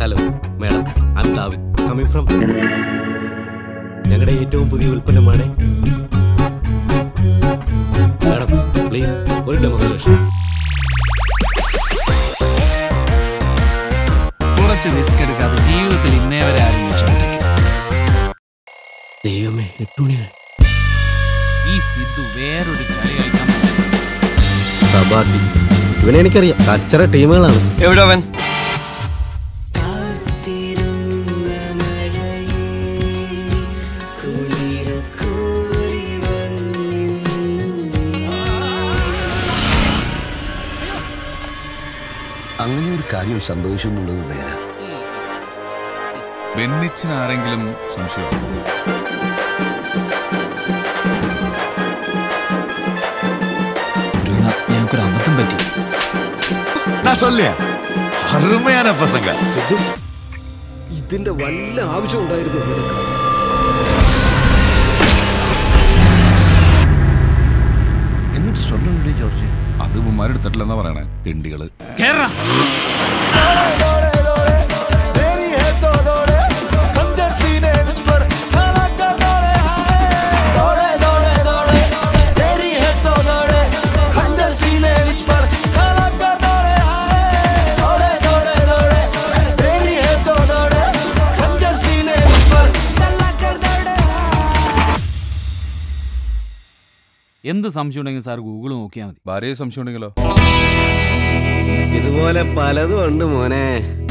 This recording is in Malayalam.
hello madam I'm David coming from ഞങ്ങളുടെ ഏറ്റവും പുതിയ ഉൽപ്പന്നമാണ് മാഡം പ്ലീസ് ഒരു ഡെമോൺസ്ട്രേഷൻ കുറച്ച് റിസ്ക് എടുക്കാതെ ജീവിതത്തിൽ ഇന്നേ വരെ ആരും രക്ഷപ്പെട്ടിട്ടില്ല ദൈവമേ എട്ട് മണിയായി ഈ സിദ്ധു വേറൊരു കളി കളിക്കാൻ സബാട്ടി ഇവനെ എനിക്കറിയാം കച്ചറ ടീമുകളാണ് എവിടെ അവൻ അങ്ങനെ ഒരു കാര്യം സംഭവിച്ചു എന്നുള്ളത് നേരാ ബെന്നിച്ചിന് ആരെങ്കിലും സംശയം ഞങ്ങൾക്കൊരു അബദ്ധം പറ്റി நான் சொல்லியா அருமையான பசங்க ഇതിന്റെ വല്ല ആവശ്യം ഉണ്ടായിരുന്നു നിനക്ക് എന്നിട്ട് സ്വർണ്ണം എവിടെ ജോർജ് അത് ഉമ്മാരെടുത്തിട്ടില്ലെന്നാ പറയണേ തെണ്ടികള് കേറാ എന്ത് സംശയം ഉണ്ടെങ്കിൽ സാർ ഗൂഗിൾ നോക്കിയാൽ മതി ഭാര്യയെ സംശയം ഉണ്ടെങ്കിലോ ഇതുപോലെ പലതും ഉണ്ട് മോനെ